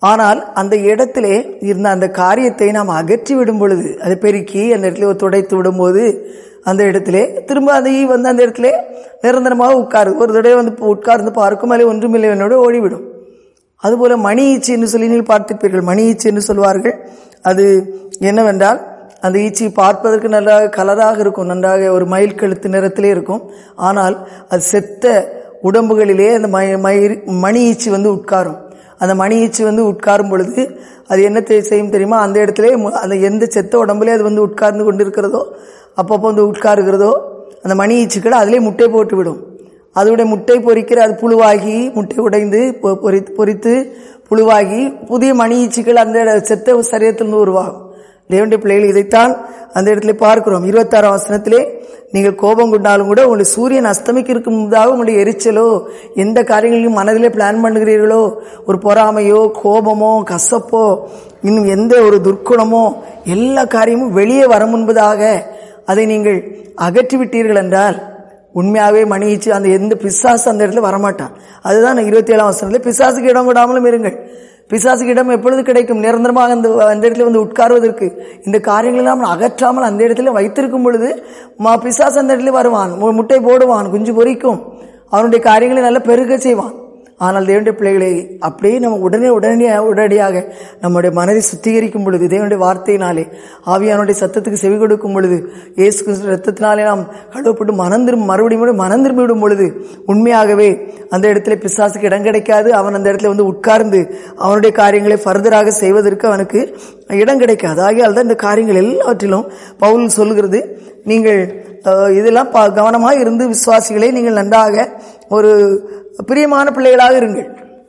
ஆனால் அந்த இடத்திலே இருந்த அந்த காரியத்தை நாம் அகற்றி விடும் பொழுது அதை பெருக்கி அந்த இடத்துல துடைத்து விடும்போது அந்த இடத்திலே திரும்ப அந்த ஈ வந்து அந்த இடத்துல நிரந்தரமாக உட்காரு ஒரு தடவை வந்து உட்கார்ந்து பார்க்கும் மேலே ஒன்றுமில்லை என்னோட ஓடிவிடும் அதுபோல மணி ஈச்சி என்று சொல்லி நீங்கள் பார்த்திருப்பீர்கள் மணி ஈச்சி என்று சொல்வார்கள் அது என்னவென்றால் அந்த ஈச்சி பார்ப்பதற்கு நன்றாக கலராக இருக்கும் நன்றாக ஒரு மயில் கழுத்து நிறத்திலே இருக்கும் ஆனால் அது செத்த உடம்புகளிலே அந்த மய மயிர் மணி ஈச்சி வந்து உட்காரும் அந்த மணி ஈச்சி வந்து உட்காரும் பொழுது அது என்ன தெ- செய்யும் தெரியுமா அந்த இடத்துல மு- அந்த எந்த செத்த உடம்புலே அது வந்து உட்கார்ந்து கொண்டிருக்கிறதோ அப்பப்போ வந்து உட்காருகிறதோ அந்த மணி ஈச்சிகள் அதிலே முட்டை போட்டு விடும் அதோடைய முட்டை பொரிக்கிற அது புழுவாகி முட்டை உடைந்து பொ- பொரித்து பொரித்து புழுவாகி புதிய மணி ஈச்சிகள் அந்த செத்த சரீரத்திலிருந்து உருவாகும் தேவனுடைய பிள்ளைகள் இதைத்தான் அந்த இடத்துல பார்க்கிறோம் இருபத்தாறாம் வசனத்திலே நீங்கள் கோபம் கொண்டாலும் கூட உங்களுடைய சூரியன் அஸ்தமிக்கு இருக்கும் முன்பதாக உங்களுடைய எரிச்சலோ எந்த காரியங்களையும் மனதிலே பிளான் பண்ணுகிறீர்களோ ஒரு பொறாமையோ கோபமோ கசப்போ இன்னும் எந்த ஒரு துர்க்குணமோ எல்லா காரியமும் வெளியே வர முன்பதாக அதை நீங்கள் அகற்றி விட்டீர்கள் என்றால் உண்மையாகவே மணியிச்சு அந்த எந்த பிசாசு அந்த இடத்துல வரமாட்டான் அதுதான் இருபத்தி ஏழாம் வசனத்துல பிசாசுக்கு இடம் விடாமலும் இருங்கள் பிசாசுக்கு இடம் எப்பொழுது கிடைக்கும் நிரந்தரமாக அந்த அந்த இடத்துல வந்து உட்காருவதற்கு இந்த காரியங்கள் எல்லாம் அகற்றாமல் அந்த இடத்துல வைத்திருக்கும் பொழுது மா பிசாசு அந்த இடத்துல வருவான் மு- முட்டை போடுவான் குஞ்சு பொரிக்கும் அவனுடைய காரியங்களை நல்லா பெருக செய்வான் ஆனால் தேவனுடைய பிள்ளைகளை அப்படியே நம்ம உடனே உடனே உடனடியாக நம்முடைய மனதை சுத்திகரிக்கும் பொழுது தேவனுடைய வார்த்தையினாலே ஆவியானுடைய சத்தத்துக்கு செவி கொடுக்கும் பொழுது இயேசு கிறிஸ்து ரத்தத்தினாலே நாம் கழுவப்பட்டு மனம் திரும்ப மறுபடியும் மறுபடியும் மனம் திரும்பி விடும் பொழுது உண்மையாகவே அந்த இடத்துல பிசாசுக்கு இடம் கிடைக்காது அவன் அந்த இடத்துல வந்து உட்கார்ந்து அவனுடைய காரியங்களை ஃபர்தராக செய்வதற்கு அவனுக்கு இடம் கிடைக்காது ஆகையால் தான் இந்த காரியங்கள் எல்லாவற்றிலும் பவுல் சொல்கிறது நீங்கள் அஹ், இதெல்லாம் ப- கவனமாக இருந்து விசுவாசிகளை நீங்கள் நன்றாக ஒரு பிரியமான பிள்ளைகளாக இருங்கள்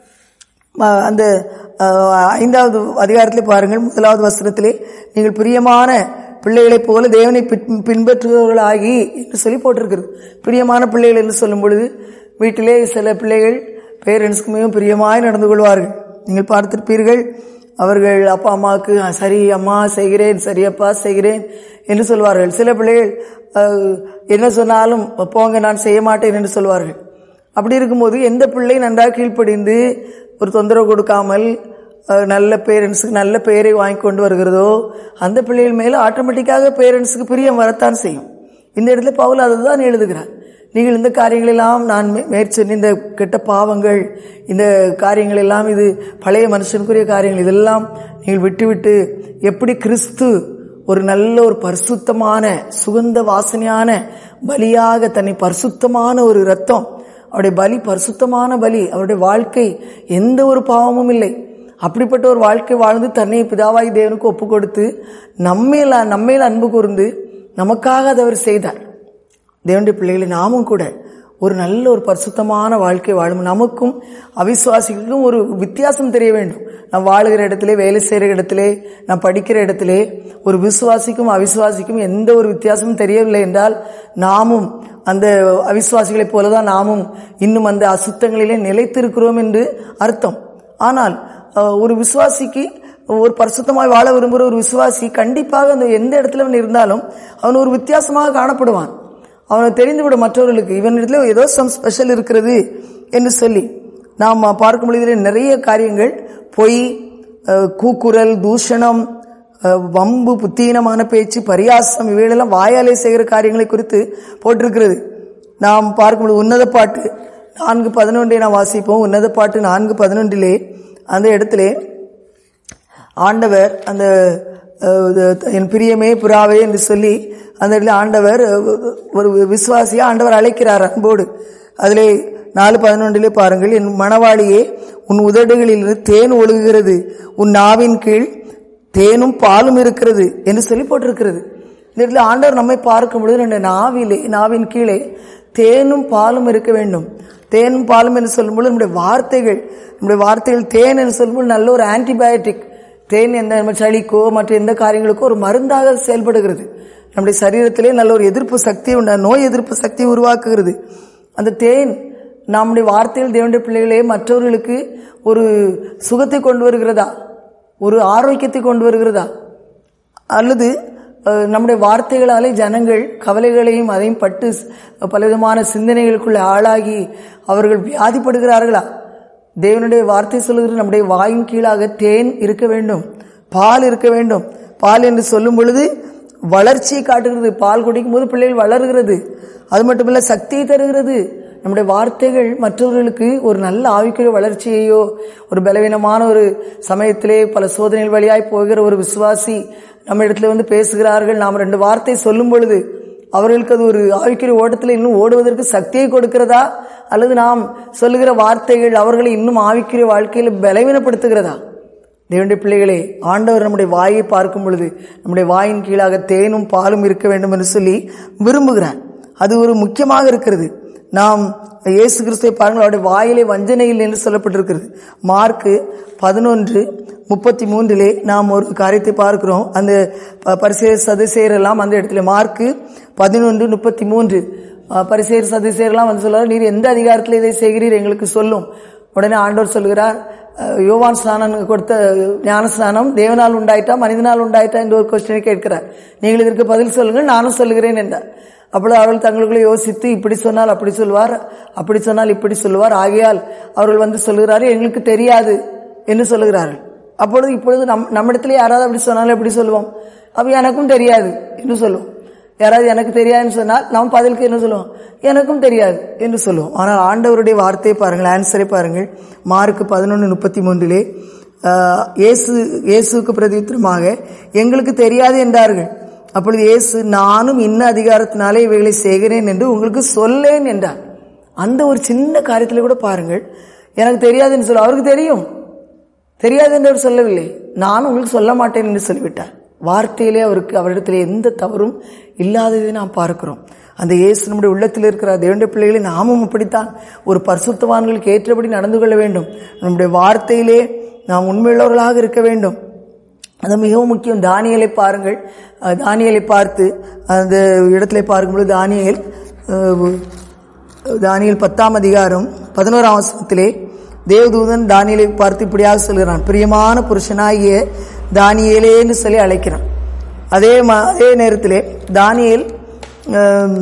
ம- அந்த அஹ், ஐந்தாவது அதிகாரத்திலே பாருங்கள் முதலாவது வசனத்திலே நீங்கள் பிரியமான பிள்ளைகளைப் போல தேவனை பின்- பின்பற்றுபவர்களாகி என்று சொல்லி போட்டிருக்கிறது பிரியமான பிள்ளைகள் என்று சொல்லும் பொழுது வீட்டிலே சில பிள்ளைகள் பேரண்ட்ஸ்க்கு மிகவும் பிரியமாய் நடந்து கொள்வார்கள் நீங்கள் பார்த்திருப்பீர்கள் அவர்கள் அப்பா அம்மாவுக்கு "ஆ, சரி அம்மா செய்கிறேன் சரி அப்பா செய்கிறேன் என்று சொல்வார்கள் சில பிள்ளைகள் அஹ், என்ன சொன்னாலும் போங்க நான் செய்ய மாட்டேன் என்று சொல்வார்கள் அப்படி இருக்கும்போது எந்த பிள்ளை நன்றாக கீழ்ப்படிந்து ஒரு தொந்தரவு கொடுக்காமல் அஹ், நல்ல பேரண்ட்ஸுக்கு நல்ல பெயரை வாங்கி கொண்டு வருகிறதோ அந்த பிள்ளைகள் மேலே ஆட்டோமேட்டிக்காக பேரண்ட்ஸுக்கு பிரியம் வரத்தான் செய்யும் இந்த இடத்துல பவுல் அதை தான் எழுதுகிறார் நீங்கள் இந்த காரியங்களெல்லாம் நான் மே- மேற்சொன்ன இந்த கெட்ட பாவங்கள் இந்த காரியங்கள் எல்லாம் இது பழைய மனுஷனுக்குரிய காரியங்கள் இதெல்லாம் நீங்கள் விட்டுவிட்டு எப்படி கிறிஸ்து ஒரு நல்ல ஒரு பரிசுத்தமான சுகந்த வாசனையான பலியாக தன்னை பரிசுத்தமான ஒரு ரத்தம் அவருடைய பலி பரிசுத்தமான பலி அவருடைய வாழ்க்கை எந்த ஒரு பாவமும் இல்லை அப்படிப்பட்ட ஒரு வாழ்க்கை வாழ்ந்து தன்னை பிதாவாய் தேவனுக்கு ஒப்பு கொடுத்து நம்மேல நம்மேல் அன்பு கூர்ந்து நமக்காக அதை அவர் செய்தார் தேவனுடைய பிள்ளைகளை நாமும் கூட ஒரு நல்ல ஒரு பரிசுத்தமான வாழ்க்கை வாழும் நமக்கும் அவிசுவாசிகளுக்கும் ஒரு வித்தியாசம் தெரிய வேண்டும் நான் வாழுகிற இடத்திலே வேலை செய்கிற இடத்திலே நான் படிக்கிற இடத்திலே ஒரு விசுவாசிக்கும் அவிசுவாசிக்கும் எந்த ஒரு வித்தியாசமும் தெரியவில்லை என்றால் நாமும் அந்த அவிசுவாசிகளைப் போல தான் நாமும் இன்னும் அந்த அசுத்தங்களிலே நிலைத்திருக்கிறோம் என்று அர்த்தம் ஆனால் அஹ், ஒரு விசுவாசிக்கு ஒரு பரிசுத்தமாய் வாழ விரும்புகிற ஒரு விசுவாசி கண்டிப்பாக அந்த எந்த இடத்துல அவன் இருந்தாலும் அவன் ஒரு வித்தியாசமாக காணப்படுவான் அவனை தெரிந்துவிடும் மற்றவர்களுக்கு இவனிடத்துல ஏதோ சம் ஸ்பெஷல் இருக்கிறது என்று சொல்லி நாம் பார்க்கும் பொழுது இதிலே நிறைய காரியங்கள் பொய் அஹ், கூக்குரல் தூஷணம் அஹ், வம்பு புத்தீனமான பேச்சு பரியாசம் இவைகளெல்லாம் வாயாலே செய்கிற காரியங்களை குறித்து போட்டிருக்கிறது நாம் பார்க்கும்போது உன்னத பாட்டு நான்கு பதினொன்றை நாம் வாசிப்போம் உன்னத பாட்டு நான்கு பதினொன்றிலே அந்த இடத்திலே ஆண்டவர் அந்த அஹ், இது, என் பிரியமே புறாவே என்று சொல்லி அந்த இடத்துல ஆண்டவர் அஹ், ஒரு விசுவாசியை ஆண்டவர் அழைக்கிறார் அன்போடு அதிலே நாலு பதினொன்றிலே பாருங்கள் என் மணவாளியே உன் உதடுகளில் தேன் ஒழுகுகிறது உன் நாவின் கீழ் தேனும் பாலும் இருக்கிறது என்று சொல்லி போட்டிருக்கிறது இந்த இடத்துல ஆண்டவர் நம்மை பார்க்கும் பொழுது நம்முடைய நாவிலே நாவின் கீழே தேனும் பாலும் இருக்க வேண்டும் தேனும் பாலும் என்று சொல்லும்போது நம்முடைய வார்த்தைகள் நம்முடைய வார்த்தைகள் தேன் என்று சொல்லும்போது நல்ல ஒரு ஆன்டிபயோட்டிக் தேன் எந்த நம்ம சளிக்கோ மற்ற எந்த காரியங்களுக்கோ ஒரு மருந்தாக செயல்படுகிறது நம்முடைய சரீரத்திலே நல்ல ஒரு எதிர்ப்பு சக்தி உண்ட நோய் எதிர்ப்பு சக்தி உருவாக்குகிறது அந்த தேன் நம்முடைய வார்த்தைகள் தேவனுடைய பிள்ளைகளே மற்றவர்களுக்கு ஒரு சுகத்தை கொண்டு வருகிறதா ஒரு ஆரோக்கியத்தை கொண்டு வருகிறதா அல்லது அஹ், நம்முடைய வார்த்தைகளாலே ஜனங்கள் கவலைகளையும் அதையும் பட்டு ஸ்- பலவிதமான சிந்தனைகளுக்குள்ள ஆளாகி அவர்கள் வியாதிப்படுகிறார்களா தேவனுடைய வார்த்தை சொல்லுகிற நம்முடைய வாயின் கீழாக தேன் இருக்க வேண்டும் பால் இருக்க வேண்டும் பால் என்று சொல்லும் பொழுது வளர்ச்சியை காட்டுகிறது பால் குடிக்கும் போது பிள்ளைகள் வளர்கிறது அது மட்டுமல்ல சக்தியை தருகிறது நம்முடைய வார்த்தைகள் மற்றவர்களுக்கு ஒரு நல்ல ஆவிக்குரிய வளர்ச்சியையோ ஒரு பலவீனமான ஒரு சமயத்திலே பல சோதனைகள் வழியாய் போகிற ஒரு விசுவாசி நம்ம இடத்துல வந்து பேசுகிறார்கள் நாம் ரெண்டு வார்த்தை சொல்லும் பொழுது அவர்களுக்கு அது ஒரு ஆவிக்குரிய ஓட்டத்தில் இன்னும் ஓடுவதற்கு சக்தியை கொடுக்கிறதா அல்லது நாம் சொல்லுகிற வார்த்தைகள் அவர்களை இன்னும் ஆவிக்குரிய வாழ்க்கையில் பலவீனப்படுத்துகிறதா தேவனுடைய பிள்ளைகளே ஆண்டவர் நம்முடைய வாயை பார்க்கும் பொழுது நம்முடைய வாயின் கீழாக தேனும் பாலும் இருக்க வேண்டும் என்று சொல்லி விரும்புகிறார் அது ஒரு முக்கியமாக இருக்கிறது நாம் இயேசு கிறிஸ்துவை பாருங்கள் அவருடைய வாயிலே வஞ்சனையில் என்று சொல்லப்பட்டிருக்கிறது மார்க்கு பதினொன்று முப்பத்தி மூன்றிலே நாம் ஒரு காரியத்தை பார்க்கிறோம் அந்த பரிசேர் சதுசேர் எல்லாம் அந்த இடத்துல மார்க்கு பதினொன்று முப்பத்தி மூன்று பரிசேர் சதுசேரெல்லாம் வந்து சொல்றாரு நீர் எந்த அதிகாரத்தில் இதை செய்கிறீர் எங்களுக்கு சொல்லும் உடனே ஆண்டவர் சொல்கிறார் அஹ், யோவான் ஸ்நானம் கொடுத்த ஞான ஸ்நானம் தேவனால் உண்டாயிட்டா மனிதனால் உண்டாயிட்டா என்று ஒரு கொஸ்டினை கேட்கிறார் நீங்கள் இதற்கு பதில் சொல்லுங்கள் நானும் சொல்லுகிறேன் என்றார் அப்பொழுது அவர்கள் தங்களுக்குள்ளே யோசித்து இப்படி சொன்னால் அப்படி சொல்வார் அப்படி சொன்னால் இப்படி சொல்லுவார் ஆகையால் அவர்கள் வந்து சொல்லுகிறார்கள் எங்களுக்கு தெரியாது என்று சொல்லுகிறார்கள் அப்பொழுது இப்பொழுது நம் நம்மிடத்துல யாராவது அப்படி சொன்னாலும் எப்படி சொல்லுவோம் அப்ப எனக்கும் தெரியாது என்று சொல்லுவோம் யாராவது எனக்கு தெரியாதுன்னு சொன்னால் நாம் பதிலுக்கு என்ன சொல்லுவோம் எனக்கும் தெரியாது என்று சொல்லுவோம் ஆனால் ஆண்டவருடைய வார்த்தையை பாருங்கள் ஆன்சரை பாருங்கள் மார்க்கு பதினொன்று முப்பத்தி மூன்றிலே ஆஹ், இயேசு இயேசுக்கு பிரதியுத்தரமாக எங்களுக்கு தெரியாது என்றார்கள் அப்பொழுது இயேசு நானும் இன்ன அதிகாரத்தினாலே இவைகளை செய்கிறேன் என்று உங்களுக்கு சொல்லேன் என்றார் அந்த ஒரு சின்ன காரியத்தில் கூட பாருங்கள் எனக்கு தெரியாதுன்னு சொல்ல அவருக்கு தெரியும் தெரியாது என்று அவர் சொல்லவில்லை நான் உங்களுக்கு சொல்ல மாட்டேன் என்று சொல்லிவிட்டார் வார்த்தையிலே அவருக்கு அவரிடத்தில் எந்த தவறும் இல்லாததை நாம் பார்க்கிறோம் அந்த இயேசு நம்முடைய உள்ளத்தில் இருக்கிற தேவனுடைய பிள்ளைகளை நாமும் அப்படித்தான் ஒரு பரிசுத்தவான்களுக்கு ஏற்றபடி நடந்து கொள்ள வேண்டும் நம்முடைய வார்த்தையிலே நாம் உண்மையுள்ளவர்களாக இருக்க வேண்டும் அது மிகவும் முக்கியம் தானியலை பாருங்கள் அஹ் தானியலை பார்த்து அந்த இடத்துல பார்க்கும்பொழுது தானியல் அஹ், தானியல் பத்தாம் அதிகாரம் பதினோராம் வசனத்திலே தேவதூதன் தானியலை பார்த்து இப்படியாக சொல்கிறான் பிரியமான புருஷனாகிய தானியேலேன்னு சொல்லி அழைக்கிறான் அதே ம- அதே நேரத்திலே தானியேல் அஹ்,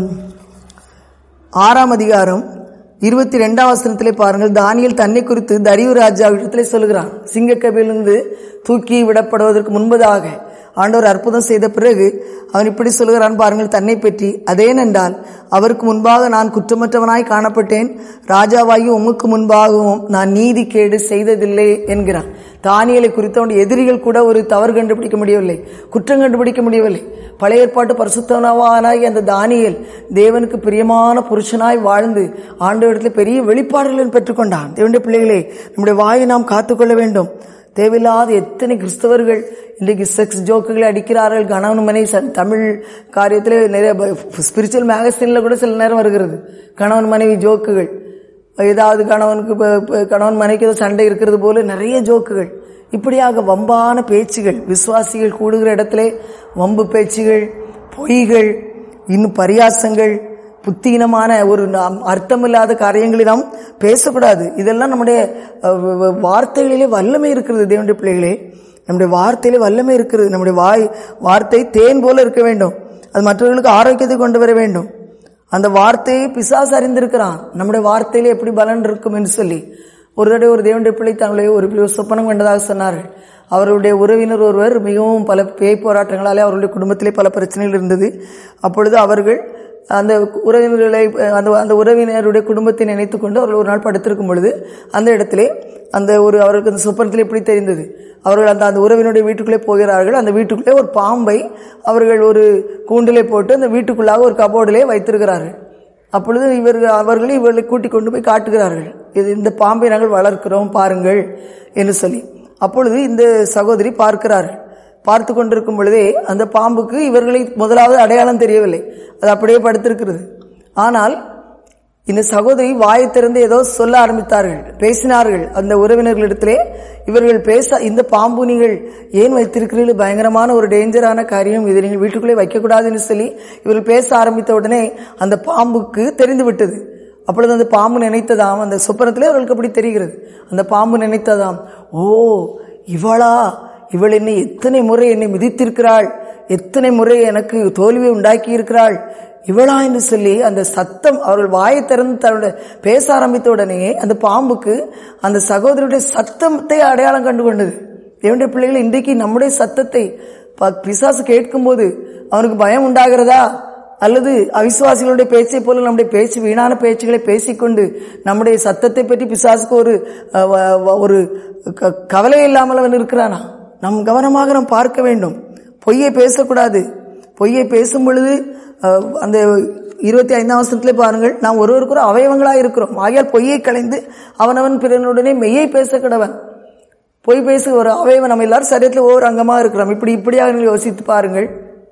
ஆறாம் அதிகாரம் இருபத்தி ரெண்டாம் வசனத்திலே பாருங்கள் தானியேல் தன்னை குறித்து தரியு ராஜாவிடத்திலே சொல்கிறான் சிங்கக்கபிலிருந்து தூக்கி விடப்படுவதற்கு முன்பதாக ஆண்டவர் அற்புதம் செய்த பிறகு அவன் இப்படி சொல்கிறான் பாருங்கள் தன்னை பற்றி அதேனென்றால் அவருக்கு முன்பாக நான் குற்றமற்றவனாய் காணப்பட்டேன் ராஜாவாகி உமக்கு முன்பாகவும் நான் நீதி கேடு செய்ததில்லை என்கிறான் தானியலை குறித்து அவனுடைய எதிரிகள் கூட ஒரு தவறு கண்டுபிடிக்க முடியவில்லை குற்றம் கண்டுபிடிக்க முடியவில்லை பழைய ஏற்பாட்டு பரிசுத்தவனாகி அந்த தானியேல் தேவனுக்கு பிரியமான புருஷனாய் வாழ்ந்து ஆண்டவரிடத்தில் பெரிய வெளிப்பாடுகளை பெற்றுக்கொண்டான் தேவனுடைய பிள்ளைகளே நம்முடைய வாயை நாம் காத்துக்கொள்ள வேண்டும் தேவையில்லாத எத்தனை கிறிஸ்தவர்கள் இன்றைக்கு செக்ஸ் ஜோக்குகளை அடிக்கிறார்கள் கணவன் மனைவி ச- தமிழ் காரியத்திலே நிறைய ஸ்பிரிச்சுவல் மேகசின்ல கூட சில நேரம் வருகிறது கணவன் மனைவி ஜோக்குகள் ஏதாவது கணவனுக்கு இப்ப- இப்ப கணவன் மனைவிக்கு ஏதோ சண்டை இருக்கிறது போல நிறைய ஜோக்குகள் இப்படியாக வம்பான பேச்சுகள் விசுவாசிகள் கூடுகிற இடத்திலே வம்பு பேச்சுகள் பொய்கள் இன்னும் பரியாசங்கள் புத்தீனமான ஒரு நாம் அர்த்தமில்லாத காரியங்களை நாம் பேசக்கூடாது இதெல்லாம் நம்முடைய அஹ், வ- வ- வார்த்தைகளிலே வல்லமை இருக்கிறது தேவனுடைய பிள்ளைகளே நம்முடைய வார்த்தையிலே வல்லமை இருக்கிறது நம்முடைய வாய் வார்த்தை தேன் போல இருக்க வேண்டும் அது மற்றவர்களுக்கு ஆரோக்கியத்தை கொண்டு வர வேண்டும் அந்த வார்த்தையை பிசாசு அறிந்திருக்கிறான் நம்முடைய வார்த்தையிலே எப்படி பலன் இருக்கும் என்று சொல்லி ஒரு தடவை ஒரு தேவனுடைய பிள்ளை தங்களுடைய ஒரு பிள்ளை சொப்பனம் கண்டதாக சொன்னார்கள் அவருடைய உறவினர் ஒருவர் மிகவும் பல பேய் போராட்டங்களாலே அவருடைய குடும்பத்திலே பல பிரச்சனைகள் இருந்தது அப்பொழுது அவர்கள் அந்த உறவினர்களை அந்த அந்த உறவினருடைய குடும்பத்தை நினைத்து கொண்டு அவர்கள் ஒரு நாள் படுத்திருக்கும் பொழுது அந்த இடத்திலே அந்த ஒரு அவருக்கு அந்த சொப்பனத்தில் எப்படி தெரிந்தது அவர்கள் அந்த அந்த உறவினுடைய வீட்டுக்குள்ளே போகிறார்கள் அந்த வீட்டுக்குள்ளே ஒரு பாம்பை அவர்கள் ஒரு கூண்டிலே போட்டு அந்த வீட்டுக்குள்ளாக ஒரு கபோர்டிலே வைத்திருக்கிறார்கள் அப்பொழுது இவர்கள் அவர்கள் இவர்களை கூட்டிக் கொண்டு போய் காட்டுகிறார்கள் இது இந்த பாம்பை நாங்கள் வளர்க்கிறோம் பாருங்கள் என்று சொல்லி அப்பொழுது இந்த சகோதரி பார்க்கிறார்கள் பார்த்து கொண்டிருக்கும் பொழுதே அந்த பாம்புக்கு இவர்களை முதலாவது அடையாளம் தெரியவில்லை அது அப்படியே படுத்திருக்கிறது ஆனால் இந்த சகோதரி வாயை திறந்து ஏதோ சொல்ல ஆரம்பித்தார்கள் பேசினார்கள் அந்த உறவினர்களிடத்திலே இவர்கள் பேச இந்த பாம்பு நீங்கள் ஏன் வைத்திருக்கிறீர்கள் பயங்கரமான ஒரு டேஞ்சரான காரியம் இதை நீங்கள் வீட்டுக்குள்ளே வைக்கக்கூடாதுன்னு சொல்லி இவர்கள் பேச ஆரம்பித்த உடனே அந்த பாம்புக்கு தெரிந்து விட்டது அப்பொழுது அந்த பாம்பு நினைத்ததாம் அந்த சொப்பனத்திலே அவர்களுக்கு அப்படி தெரிகிறது அந்த பாம்பு நினைத்ததாம் ஓ இவளா இவள் என்னை எத்தனை முறை என்னை மிதித்திருக்கிறாள் எத்தனை முறை எனக்கு தோல்வியை உண்டாக்கி இருக்கிறாள் இவளா என்று சொல்லி அந்த சத்தம் அவர்கள் வாயை திறந்து தன்னுடைய பேச ஆரம்பித்த உடனே அந்த பாம்புக்கு அந்த சகோதரருடைய சத்தத்தை அடையாளம் கண்டு கொண்டது தேவனுடைய பிள்ளைகள் இன்றைக்கு நம்முடைய சத்தத்தை ப- பிசாசு கேட்கும்போது அவனுக்கு பயம் உண்டாகிறதா அல்லது அவிசுவாசிகளுடைய பேச்சை போல நம்முடைய பேச்சு வீணான பேச்சுகளை பேசிக்கொண்டு நம்முடைய சத்தத்தை பற்றி பிசாசுக்கு ஒரு அஹ், வ- வ- ஒரு க- கவலை இல்லாமல் அவன் இருக்கிறானா நம் கவனமாக நாம் பார்க்க வேண்டும் பொய்யை பேசக்கூடாது பொய்யை பேசும் பொழுது அஹ், அந்த இருபத்தி ஐந்தாம் வசனத்திலே பாருங்கள் நாம் ஒருவருக்கு ஒரு அவயவங்களாக இருக்கிறோம் ஆகையால் பொய்யை களைந்து அவனவன் பிறனுடனே மெய்யை பேச கடவன் பொய் பேசு ஒரு அவயவன் நம்ம எல்லாரும் சரீரத்தில் ஒவ்வொரு அங்கமாக இருக்கிறோம் இப்படி இப்படியாக நீங்கள் யோசித்து பாருங்கள்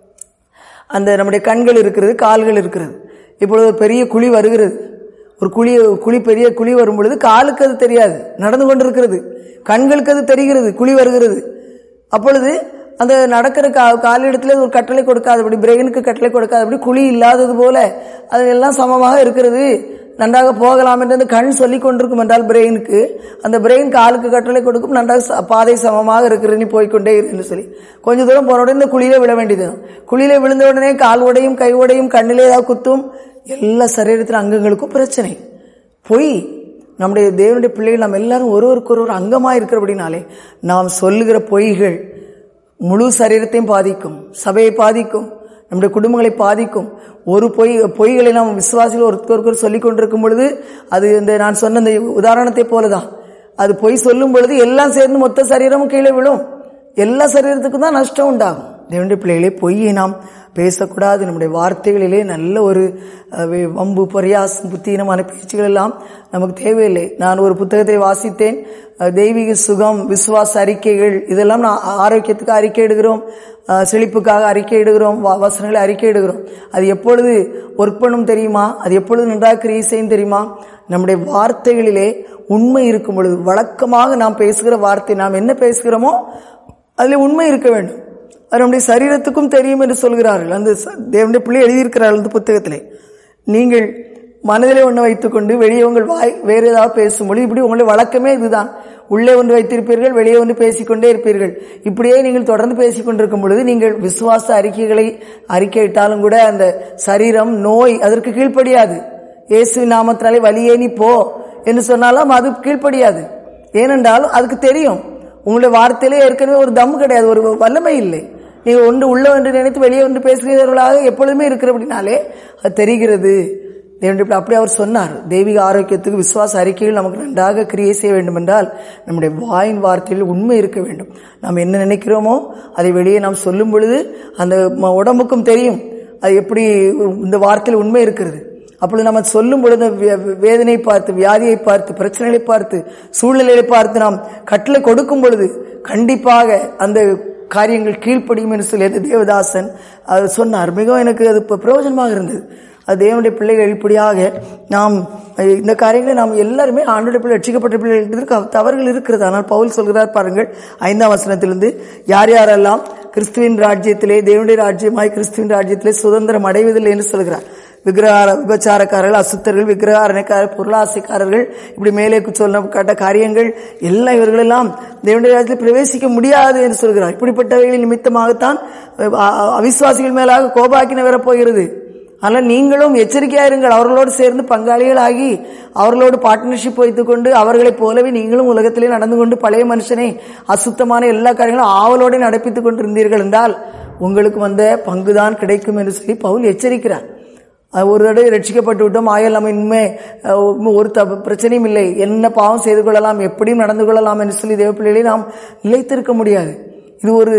அந்த நம்முடைய கண்கள் இருக்கிறது கால்கள் இருக்கிறது இப்பொழுது ஒரு பெரிய குழி வருகிறது ஒரு குழி குழி பெரிய குழி வரும் பொழுது காலுக்கு அது தெரியாது நடந்து கொண்டிருக்கிறது கண்களுக்கு அது தெரிகிறது குழி வருகிறது அப்பொழுது அந்த நடக்கிற கா காலிடத்துல ஒரு கட்டளை கொடுக்காதபடி பிரெயினுக்கு கட்டளை கொடுக்காதபடி குழி இல்லாதது போல அது எல்லாம் சமமாக இருக்கிறது நன்றாக போகலாம் என்று அந்த கண் சொல்லி கொண்டிருக்கும் என்றால் பிரெயினுக்கு அந்த பிரெயின் காலுக்கு கட்டளை கொடுக்கும் நன்றாக ச- பாதை சமமாக இருக்கிறது நீ போய்க்கொண்டே இரு என்று சொல்லி கொஞ்ச தூரம் போன உடனே இந்த குழியில விழ வேண்டியது குழியில விழுந்த உடனே கால் உடையும் கை உடையும் கண்ணிலே ஏதாவது குத்தும் எல்லா சரீரத்தின் அங்கங்களுக்கும் பிரச்சனை பொய் நம்முடைய தேவனுடைய பிள்ளைகள் நாம் எல்லாரும் ஒருவருக்கு ஒருவர் அங்கமாக இருக்கிறபடினாலே நாம் சொல்லுகிற பொய்கள் முழு சரீரத்தையும் பாதிக்கும் சபையை பாதிக்கும் நம்முடைய குடும்பங்களை பாதிக்கும் ஒரு பொய் பொய்களை நாம் விசுவாசிகள் ஒருத்தருக்கு சொல்லிக் கொண்டிருக்கும் பொழுது அது இந்த நான் சொன்ன இந்த உதாரணத்தை போலதான் அது பொய் சொல்லும் பொழுது எல்லாம் சேர்ந்து மொத்த சரீரமும் கீழே விழும் எல்லா சரீரத்துக்கும் தான் நஷ்டம் உண்டாகும் தேவனுடைய பிள்ளைகளே பொய்யை நாம் பேசக்கூடாது நம்முடைய வார்த்தைகளிலே நல்ல ஒரு அஹ், வே- வம்பு பரியாசம் புத்தீனமான பேச்சுகள் எல்லாம் நமக்கு தேவையில்லை நான் ஒரு புத்தகத்தை வாசித்தேன் அஹ், தெய்வீக சுகம் விசுவாச அறிக்கைகள் இதெல்லாம் நான் ஆரோக்கியத்துக்கு அறிக்கை இடுகிறோம் அஹ், செழிப்புக்காக அறிக்கை இடுகிறோம் வ- வசனங்களை அறிக்கை இடுகிறோம் அது எப்பொழுது ஒர்க் பண்ணும் தெரியுமா அது எப்பொழுது நன்றாக கிரியை செய்யும் தெரியுமா நம்முடைய வார்த்தைகளிலே உண்மை இருக்கும் பொழுது வழக்கமாக நாம் பேசுகிற வார்த்தை நாம் என்ன பேசுகிறோமோ அதில் உண்மை இருக்க வேண்டும் அது நம்முடைய சரீரத்துக்கும் தெரியும் என்று சொல்கிறார்கள் அந்த ச- தேவனுடைய பிள்ளை எழுதியிருக்கிறார்கள் அந்த புத்தகத்திலே நீங்கள் மனதிலே ஒன்று வைத்துக்கொண்டு வெளியே உங்கள் வாய் வேறு ஏதாவது பேசும்பொழுது இப்படி உங்களுடைய வழக்கமே இதுதான் உள்ளே ஒன்று வைத்திருப்பீர்கள் வெளியே ஒன்று பேசிக்கொண்டே இருப்பீர்கள் இப்படியே நீங்கள் தொடர்ந்து பேசிக் கொண்டிருக்கும் பொழுது நீங்கள் விசுவாச அறிக்கைகளை அறிக்கையிட்டாலும் கூட அந்த சரீரம் நோய் அதற்கு கீழ்ப்படியாது இயேசு நாமத்தினாலே வலியே நீ போ என்று சொன்னாலும் அது கீழ்ப்படியாது ஏனென்றால் அதுக்கு தெரியும் உங்களுடைய வார்த்தையிலே ஏற்கனவே ஒரு தம் கிடையாது ஒரு வல்லமை இல்லை நீங்க ஒன்று உள்ள ஒன்று நினைத்து வெளியே ஒன்று பேசுகிறவர்களாக எப்பொழுதுமே இருக்கிறபடினாலே அது தெரிகிறது தேவனுடைய பிள்ளை அப்படி அவர் சொன்னார் தெய்வீக ஆரோக்கியத்துக்கு விசுவாச அறிக்கைகள் நமக்கு நன்றாக கிரியை செய்ய வேண்டும் என்றால் நம்முடைய வாயின் வார்த்தையில் உண்மை இருக்க வேண்டும் நாம் என்ன நினைக்கிறோமோ அதை வெளியே நாம் சொல்லும் பொழுது அந்த ம- உடம்புக்கும் தெரியும் அது எப்படி இந்த வார்த்தையில் உண்மை இருக்கிறது அப்பொழுது நம்ம சொல்லும் பொழுது வே- வேதனை பார்த்து வியாதியை பார்த்து பிரச்சனைகளை பார்த்து சூழ்நிலைகளை பார்த்து நாம் கட்டளை கொடுக்கும் பொழுது கண்டிப்பாக அந்த காரியங்கள் கீழ்ப்படியும் என்று சொல்லி அந்த தேவதாசன் அது சொன்னார் மிகவும் எனக்கு அது இப்ப பிரயோஜனமாக இருந்தது அது தேவனுடைய பிள்ளைகள் இப்படியாக நாம் அஹ், இந்த காரியங்களை நாம் எல்லாருமே ஆண்டுடைய பிள்ளை ரட்சிக்கப்பட்ட பிள்ளைகள் இதற்கு தவறுகள் இருக்கிறது ஆனால் பவுல் சொல்கிறார் பாருங்கள் ஐந்தாம் வசனத்திலிருந்து யார் யாரெல்லாம் கிறிஸ்துவின் ராஜ்யத்திலே தேவனுடைய ராஜ்யமாய் கிறிஸ்துவின் ராஜ்யத்திலே சுதந்திரம் அடைவதில்லை என்று சொல்கிறார் விக்கிரகார விபச்சாரக்காரர்கள் அசுத்தர்கள் விக்கிரகாரணைக்காரர் பொருளாசைக்காரர்கள் இப்படி மேலே சொல்லப்பட்ட காரியங்கள் எல்லாம் இவர்களெல்லாம் தேவனுடைய ராஜ்யத்தில் பிரவேசிக்க முடியாது என்று சொல்கிறார் இப்படிப்பட்டவைகளின் நிமித்தமாகத்தான் அஹ், அ- அவிசுவாசிகள் மேலாக கோபாக்கின வரப்போகிறது ஆனால் நீங்களும் எச்சரிக்கையா இருங்கள் அவர்களோடு சேர்ந்து பங்காளிகளாகி அவர்களோடு பார்ட்னர்ஷிப் வைத்துக்கொண்டு அவர்களைப் போலவே நீங்களும் உலகத்திலே நடந்து கொண்டு பழைய மனுஷனை அசுத்தமான எல்லா காரியங்களும் ஆவலோடு நடப்பித்துக் கொண்டிருந்தீர்கள் என்றால் உங்களுக்கு வந்த பங்குதான் கிடைக்கும் என்று சொல்லி பவுல் எச்சரிக்கிறார் அது ஒரு தடவை ரட்சிக்கப்பட்டு விட்டோம் ஆயல் நம்ம இனிமே அஹ், ஒரு த பிரச்சனையும் இல்லை என்ன பாவம் செய்து கொள்ளலாம் எப்படியும் நடந்து கொள்ளலாம் என்று சொல்லி தேவப்பிள்ளைகளை நாம் நிலைத்திருக்க முடியாது இது ஒரு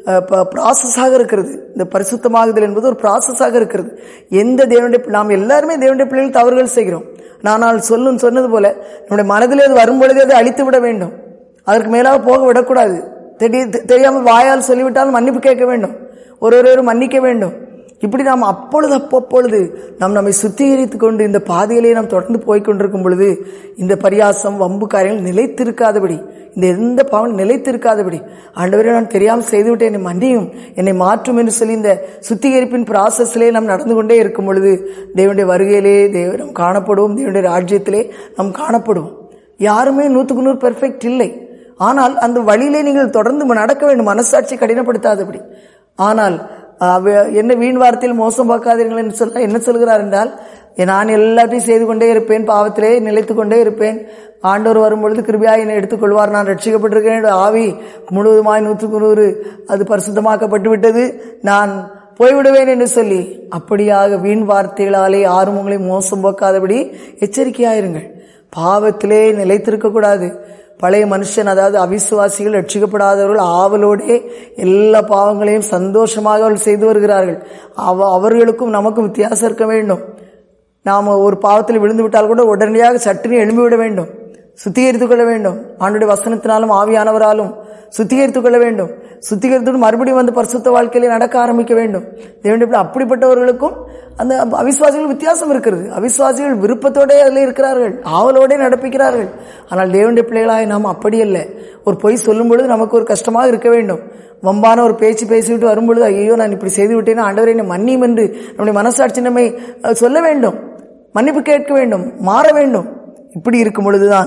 ப்ராசஸாக இருக்கிறது இந்த பரிசுத்தமாகுதல் என்பது ஒரு ப்ராசஸாக இருக்கிறது எந்த தேவனுடைய நாம் எல்லாருமே தேவனுடைய பிள்ளைகள் தவறுகள் செய்கிறோம் ஆனால் சொல்லும் சொன்னது போல நம்முடைய மனதில் அது வரும்பொழுதே அதை அழித்து விட வேண்டும் அதற்கு மேலாக போக விடக்கூடாது தெரிய தெரியாமல் வாயால் சொல்லிவிட்டால் மன்னிப்பு கேட்க வேண்டும் ஒரு ஒருவர் மன்னிக்க வேண்டும் இப்படி நாம் அப்பொழுது அப்பப்பொழுது நாம் நம்மை சுத்திகரித்துக் கொண்டு இந்த பாதையிலே நாம் தொடர்ந்து போய்க் கொண்டிருக்கும் பொழுது இந்த பரியாசம் வம்பு காரியங்கள் நிலைத்திருக்காதபடி இந்த எந்த பாவம் நிலைத்திருக்காதபடி ஆண்டவரே நான் தெரியாமல் செய்துவிட்டு என்னை மன்னியும் என்னை மாற்றும் என்று சொல்லி இந்த சுத்திகரிப்பின் ப்ராசஸ்லே நாம் நடந்து கொண்டே இருக்கும் பொழுது தேவனுடைய வருகையிலே தேவ நாம் காணப்படுவோம் தேவனுடைய ராஜ்யத்திலே நாம் காணப்படுவோம் யாருமே நூற்றுக்கு நூறு பெர்ஃபெக்ட் இல்லை ஆனால் அந்த வழியிலே நீங்கள் தொடர்ந்து நடக்க வேண்டும் மனசாட்சி கடினப்படுத்தாதபடி ஆனால் அவ- என்ன வீண் வார்த்தையில் மோசம் பார்க்காதீர்கள் என்று சொல்ல என்ன சொல்கிறார் என்றால் நான் எல்லாத்தையும் செய்து கொண்டே இருப்பேன் பாவத்திலே நிலைத்து கொண்டே இருப்பேன் ஆண்டவர் வரும்பொழுது கிருபியாய் என்னை எடுத்துக்கொள்வார் நான் ரட்சிக்கப்பட்டிருக்கிறேன் என்னுடைய ஆவி முழுவதுமாய் நூற்றுக்கு நூறு அது பரிசுத்தமாக்கப்பட்டு விட்டது நான் போய்விடுவேன் என்று சொல்லி அப்படியாக வீண் வார்த்தைகளாலே யாரும் உங்களை மோசம் போக்காதபடி எச்சரிக்கையாயிருங்கள் பாவத்திலே நிலைத்திருக்க கூடாது பழைய மனுஷன் அதாவது அவிசுவாசிகள் ரட்சிக்கப்படாதவர்கள் ஆவலோடே எல்லா பாவங்களையும் சந்தோஷமாக அவர்கள் செய்து வருகிறார்கள் அவ அவர்களுக்கும் நமக்கும் வித்தியாசம் இருக்க வேண்டும் நாம் ஒரு பாவத்தில் விழுந்து விட்டால் கூட உடனடியாக சட்டுன்னு எழும்பிவிட வேண்டும் சுத்திகரித்துக் கொள்ள வேண்டும் ஆண்டுடைய வசனத்தினாலும் ஆவியானவராலும் சுத்திகரித்துக் கொள்ள வேண்டும் சுத்திகரித்து மறுபடியும் வந்து பரிசுத்த வாழ்க்கையிலே நடக்க ஆரம்பிக்க வேண்டும் தேவனுடைய பிள்ளை அப்படிப்பட்டவர்களுக்கும் அந்த அவிசுவாசிகள் வித்தியாசம் இருக்கிறது அவிசுவாசிகள் விருப்பத்தோடே அதில் இருக்கிறார்கள் ஆவலோடே நடப்பிக்கிறார்கள் ஆனால் தேவனுடைய பிள்ளைகளாய் நாம் அப்படி அல்ல ஒரு பொய் சொல்லும் பொழுது நமக்கு ஒரு கஷ்டமாக இருக்க வேண்டும் வம்பான ஒரு பேச்சு பேசிவிட்டு வரும்பொழுது ஐயோ நான் இப்படி செய்து விட்டேன் ஆண்டவரை என்னை மன்னியும் என்று நம்முடைய மனசாட்சி நம்மை அஹ், சொல்ல வேண்டும் மன்னிப்பு கேட்க வேண்டும் மாற வேண்டும் இப்படி இருக்கும் பொழுதுதான்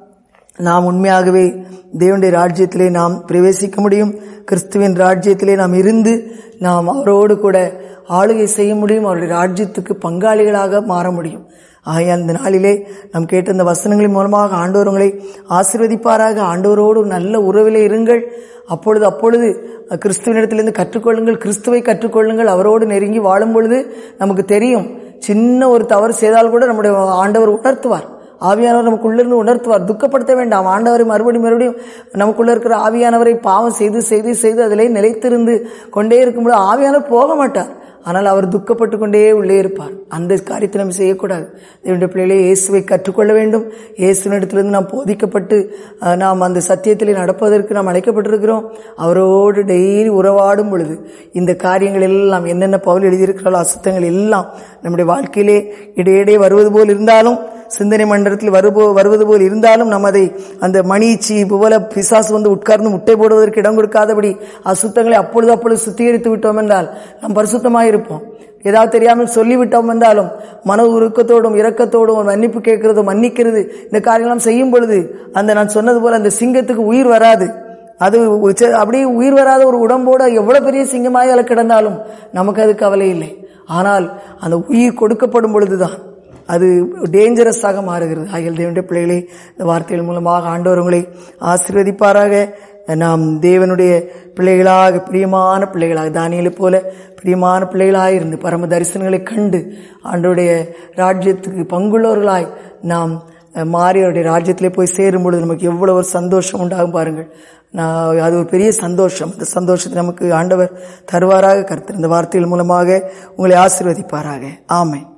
நாம் உண்மையாகவே தேவனுடைய ராஜ்யத்திலே நாம் பிரவேசிக்க முடியும் கிறிஸ்துவின் ராஜ்யத்திலே நாம் இருந்து நாம் அவரோடு கூட ஆளுகை செய்ய முடியும் அவருடைய ராஜ்யத்துக்கு பங்காளிகளாக மாற முடியும் ஆகையால் இந்த நாளிலே நாம் கேட்ட இந்த வசனங்களின் மூலமாக ஆண்டவர் உங்களை ஆசீர்வதிப்பாராக ஆண்டவரோடு ஒரு நல்ல உறவிலே இருங்கள் அப்பொழுது அப்பொழுது கிறிஸ்துவனிடத்திலிருந்து கற்றுக்கொள்ளுங்கள் கிறிஸ்துவை கற்றுக்கொள்ளுங்கள் அவரோடு நெருங்கி வாழும் பொழுது நமக்கு தெரியும் சின்ன ஒரு தவறு செய்தால் கூட நம்முடைய ஆண்டவர் உணர்த்துவார் ஆவியானவர் நமக்குள்ளிருந்து உணர்த்துவார் துக்கப்படுத்த வேண்டாம் ஆண்டவரை மறுபடியும் மறுபடியும் நமக்குள்ள இருக்கிற ஆவியானவரை பாவம் செய்து செய்து செய்து அதிலே நிலைத்திருந்து கொண்டே இருக்கும்போது ஆவியானவர் போக மாட்டார் ஆனால் அவர் துக்கப்பட்டு கொண்டே உள்ளே இருப்பார் அந்த காரியத்தை நம்ம செய்யக்கூடாது தேவனுடைய பிள்ளைகளே இயேசுவை கற்றுக்கொள்ள வேண்டும் இயேசுனிடத்திலிருந்து நாம் போதிக்கப்பட்டு அஹ், நாம் அந்த சத்தியத்திலே நடப்பதற்கு நாம் அழைக்கப்பட்டிருக்கிறோம் அவரோடு டெய்லி உறவாடும் பொழுது இந்த காரியங்கள் எல்லாம் என்னென்ன பவுல் எழுதியிருக்கிறாளோ அசுத்தங்கள் எல்லாம் நம்முடைய வாழ்க்கையிலே இடையிடையே வருவது போல் இருந்தாலும் சிந்தனை மண்டலத்தில் வருபோ வருவது போல் இருந்தாலும் நம்ம அதை அந்த மணிச்சி போல பிசாசு வந்து உட்கார்ந்து முட்டை போடுவதற்கு இடம் கொடுக்காதபடி அசுத்தங்களை அப்பொழுது அப்பொழுது சுத்திகரித்து விட்டோம் என்றால் நாம் பரிசுத்தமாக இருப்போம் ஏதாவது தெரியாமல் சொல்லிவிட்டோம் என்றாலும் மன உருக்கத்தோடும் இரக்கத்தோடும் மன்னிப்பு கேட்கிறது மன்னிக்கிறது இந்த காரியங்களாம் செய்யும் பொழுது அந்த நான் சொன்னது போல அந்த சிங்கத்துக்கு உயிர் வராது அது உச்ச- அப்படியே உயிர் வராத ஒரு உடம்போடு எவ்வளவு பெரிய சிங்கமாக அதில் கிடந்தாலும் நமக்கு அது கவலை இல்லை ஆனால் அந்த உயிர் கொடுக்கப்படும் பொழுதுதான் அது டேஞ்சரஸாக மாறுகிறது ஆகிய தேவனுடைய பிள்ளைகளே இந்த வார்த்தைகள் மூலமாக ஆண்டவர் உங்களை ஆசீர்வதிப்பாராக நாம் தேவனுடைய பிள்ளைகளாக பிரியமான பிள்ளைகளாக தானியலை போல பிரியமான பிள்ளைகளாக இருந்து பரம தரிசனங்களை கண்டு ஆண்டவருடைய ராஜ்யத்துக்கு பங்குள்ளவர்களாய் நாம் அஹ், மாறி அவருடைய ராஜ்யத்திலே போய் சேரும் பொழுது நமக்கு எவ்வளவு ஒரு சந்தோஷம் உண்டாகும் பாருங்கள் நான் அது ஒரு பெரிய சந்தோஷம் அந்த சந்தோஷத்தை நமக்கு ஆண்டவர் தருவாராக கருத்து இந்த வார்த்தைகள் மூலமாக உங்களை ஆசீர்வதிப்பாராக ஆமென்